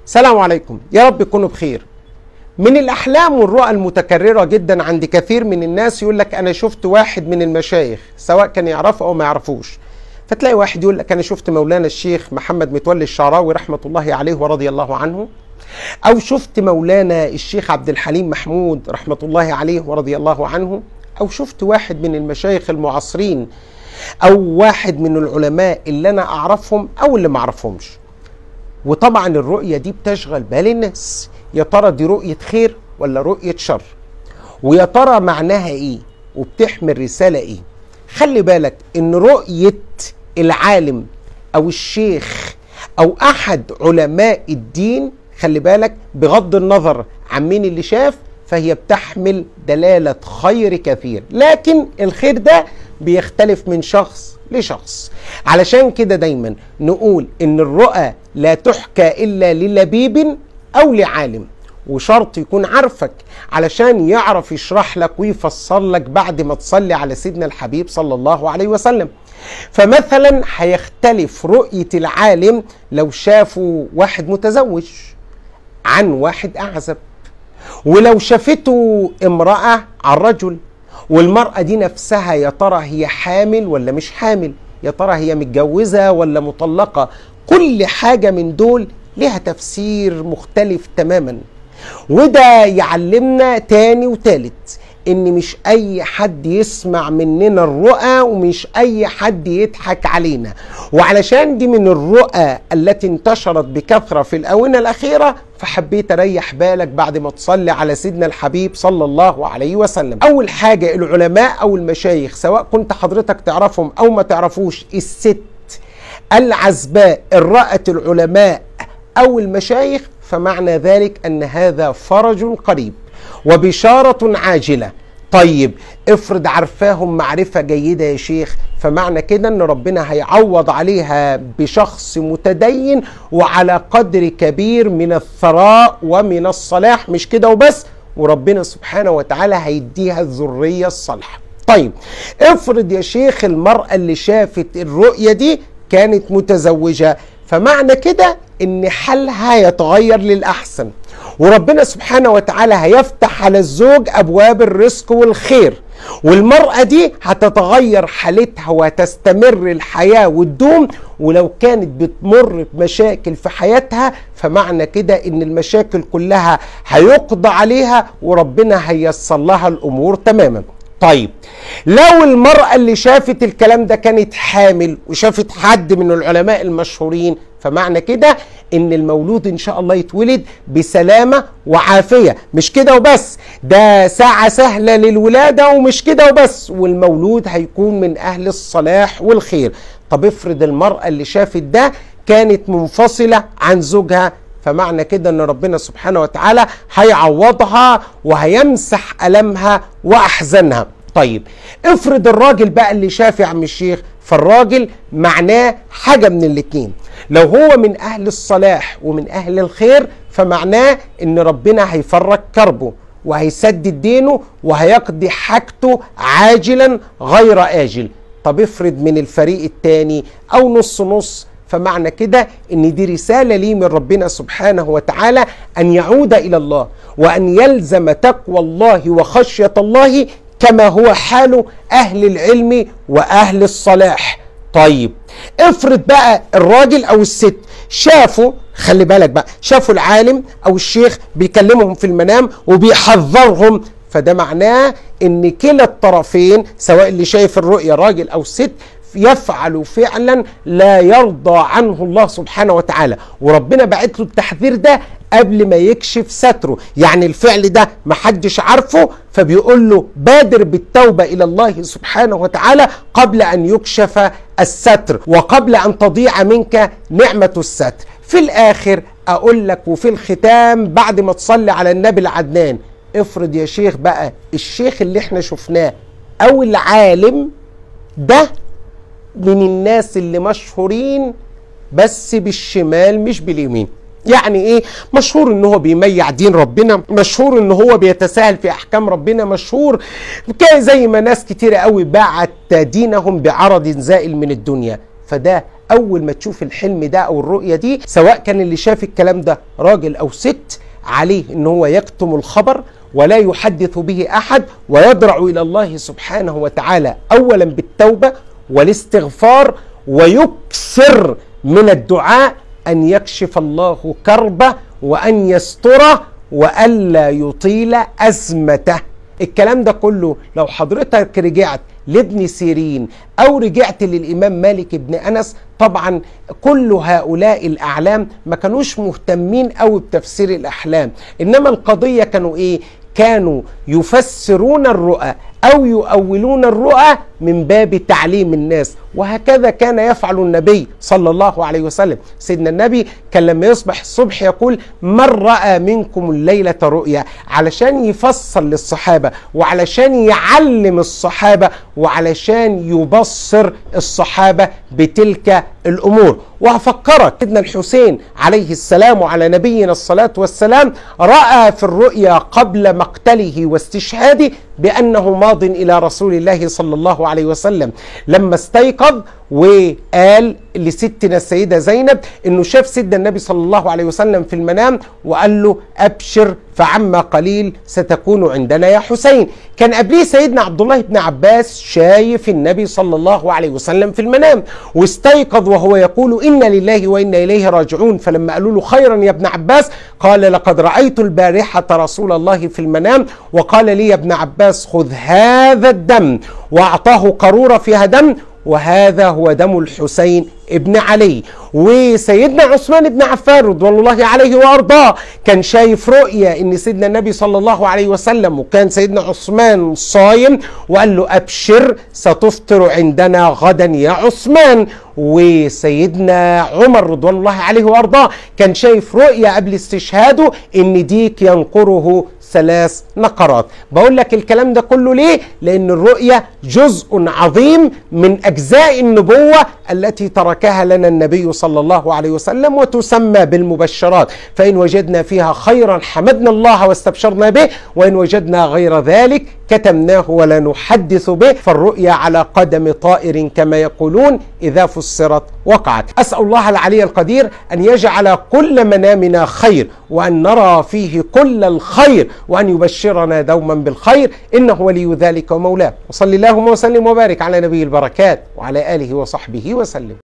سلام عليكم يا رب تكونوا بخير من الأحلام والرؤى المتكررة جدا عند كثير من الناس يقول لك أنا شفت واحد من المشايخ سواء كان يعرفه أو ما يعرفوش فتلاقي واحد يقول لك أنا شفت مولانا الشيخ محمد متولي الشعراوي رحمة الله عليه ورضي الله عنه أو شفت مولانا الشيخ عبد الحليم محمود رحمة الله عليه ورضي الله عنه أو شفت واحد من المشايخ المعاصرين أو واحد من العلماء اللي أنا أعرفهم أو اللي ما أعرفهمش وطبعا الرؤية دي بتشغل بال الناس يا ترى دي رؤية خير ولا رؤية شر ويا ترى معناها ايه وبتحمل رسالة ايه خلي بالك ان رؤية العالم او الشيخ او احد علماء الدين خلي بالك بغض النظر عن مين اللي شاف فهي بتحمل دلالة خير كثير لكن الخير ده بيختلف من شخص لشخص علشان كده دايما نقول ان الرؤى لا تحكى الا للبيب او لعالم وشرط يكون عارفك علشان يعرف يشرح لك ويفسر لك بعد ما تصلي على سيدنا الحبيب صلى الله عليه وسلم فمثلا هيختلف رؤية العالم لو شافوا واحد متزوج عن واحد أعزب ولو شافته امرأة عن رجل والمرأة دي نفسها يا ترى هي حامل ولا مش حامل يا ترى هي متجوزة ولا مطلقة كل حاجة من دول لها تفسير مختلف تماما وده يعلمنا تاني وتالت ان مش اي حد يسمع مننا الرؤى ومش اي حد يضحك علينا وعلشان دي من الرؤى التي انتشرت بكثرة في الاونة الاخيرة فحبيت اريح بالك بعد ما تصلي على سيدنا الحبيب صلى الله عليه وسلم اول حاجة العلماء او المشايخ سواء كنت حضرتك تعرفهم او ما تعرفوش الست العزباء الرأت العلماء او المشايخ فمعنى ذلك ان هذا فرج قريب وبشارة عاجلة طيب افرض عرفاهم معرفة جيدة يا شيخ فمعنى كده ان ربنا هيعوض عليها بشخص متدين وعلى قدر كبير من الثراء ومن الصلاح مش كده وبس وربنا سبحانه وتعالى هيديها الذرية الصالحة طيب افرض يا شيخ المرأة اللي شافت الرؤية دي كانت متزوجة فمعنى كده ان حالها يتغير للأحسن وربنا سبحانه وتعالى هيفتح على الزوج ابواب الرزق والخير والمرأة دي هتتغير حالتها وهتستمر الحياة والدوم ولو كانت بتمر بمشاكل في حياتها فمعنى كده ان المشاكل كلها هيقضى عليها وربنا هيسر لها الامور تماما طيب لو المرأة اللي شافت الكلام ده كانت حامل وشافت حد من العلماء المشهورين فمعنى كده ان المولود ان شاء الله يتولد بسلامة وعافية مش كده وبس ده ساعة سهلة للولادة ومش كده وبس والمولود هيكون من اهل الصلاح والخير طب افرض المرأة اللي شافت ده كانت منفصلة عن زوجها فمعنى كده ان ربنا سبحانه وتعالى هيعوضها وهيمسح ألمها وأحزانها طيب افرض الراجل بقى اللي شاف يا عم الشيخ فالراجل معناه حاجة من الاتنين لو هو من أهل الصلاح ومن أهل الخير فمعناه ان ربنا هيفرج كربه وهيسدد دينه وهيقضي حاجته عاجلا غير آجل طب افرض من الفريق التاني أو نص نص فمعنى كده ان دي رساله ليه من ربنا سبحانه وتعالى ان يعود الى الله وان يلزم تقوى الله وخشيه الله كما هو حال اهل العلم واهل الصلاح طيب افرض بقى الراجل او الست شافوا خلي بالك بقى شافوا العالم او الشيخ بيكلمهم في المنام وبيحذرهم فده معناه ان كلا الطرفين سواء اللي شايف الرؤيا راجل او ست يفعل فعلا لا يرضى عنه الله سبحانه وتعالى وربنا بعت له التحذير ده قبل ما يكشف ستره يعني الفعل ده محدش عارفه فبيقول له بادر بالتوبة إلى الله سبحانه وتعالى قبل أن يكشف الستر وقبل أن تضيع منك نعمة الستر في الآخر أقول لك وفي الختام بعد ما تصلي على النبي العدنان افرض يا شيخ بقى الشيخ اللي احنا شفناه أو العالم ده من الناس اللي مشهورين بس بالشمال مش باليمين يعني ايه مشهور ان هو بيميع دين ربنا مشهور ان هو بيتساهل في احكام ربنا مشهور كان زي ما ناس كتير قوي باعت دينهم بعرض زائل من الدنيا فده اول ما تشوف الحلم ده او الرؤيه دي سواء كان اللي شاف الكلام ده راجل او ست عليه ان هو يكتم الخبر ولا يحدث به احد ويضرع الى الله سبحانه وتعالى اولا بالتوبه والاستغفار ويكثر من الدعاء ان يكشف الله كربه وان يستره والا يطيل ازمته الكلام ده كله لو حضرتك رجعت لابن سيرين او رجعت للامام مالك بن انس طبعا كل هؤلاء الاعلام ما كانوش مهتمين قوي بتفسير الاحلام انما القضيه كانوا ايه كانوا يفسرون الرؤى او يؤولون الرؤى من باب تعليم الناس وهكذا كان يفعل النبي صلى الله عليه وسلم سيدنا النبي كان لما يصبح الصبح يقول من راى منكم الليله رؤيا علشان يفسر للصحابه وعلشان يعلم الصحابه وعلشان يبصر الصحابه بتلك الامور وهفكرك سيدنا الحسين عليه السلام وعلى نبينا الصلاه والسلام راى في الرؤيا قبل مقتله واستشهاده بانه ماض الى رسول الله صلى الله عليه وسلم لما استيقظ وقال لستنا السيده زينب انه شاف سيدنا النبي صلى الله عليه وسلم في المنام وقال له ابشر فعما قليل ستكون عندنا يا حسين كان قبليه سيدنا عبد الله بن عباس شايف النبي صلى الله عليه وسلم في المنام واستيقظ وهو يقول انا لله وانا اليه راجعون فلما قالوا له خيرا يا ابن عباس قال لقد رايت البارحه رسول الله في المنام وقال لي يا ابن عباس خذ هذا الدم واعطاه قاروره فيها دم وهذا هو دم الحسين ابن علي وسيدنا عثمان بن عفان رضوان الله عليه وارضاه كان شايف رؤيا ان سيدنا النبي صلى الله عليه وسلم وكان سيدنا عثمان صايم وقال له ابشر ستفطر عندنا غدا يا عثمان وسيدنا عمر رضوان الله عليه وارضاه كان شايف رؤيا قبل استشهاده ان ديك ينقره ثلاث نقرات بقول لك الكلام ده كله ليه لان الرؤيا جزء عظيم من اجزاء النبوه التي تركها لنا النبي صلى الله عليه وسلم وتسمى بالمبشرات فان وجدنا فيها خيرا حمدنا الله واستبشرنا به وان وجدنا غير ذلك كتمناه ولا نحدث به فالرؤيا على قدم طائر كما يقولون اذا فسرت وقعت اسال الله العلي القدير ان يجعل كل منامنا خير وان نرى فيه كل الخير وان يبشرنا دوما بالخير انه ولي ذلك ومولاه وصلى اللهم وسلم وبارك على نبي البركات وعلى اله وصحبه وسلم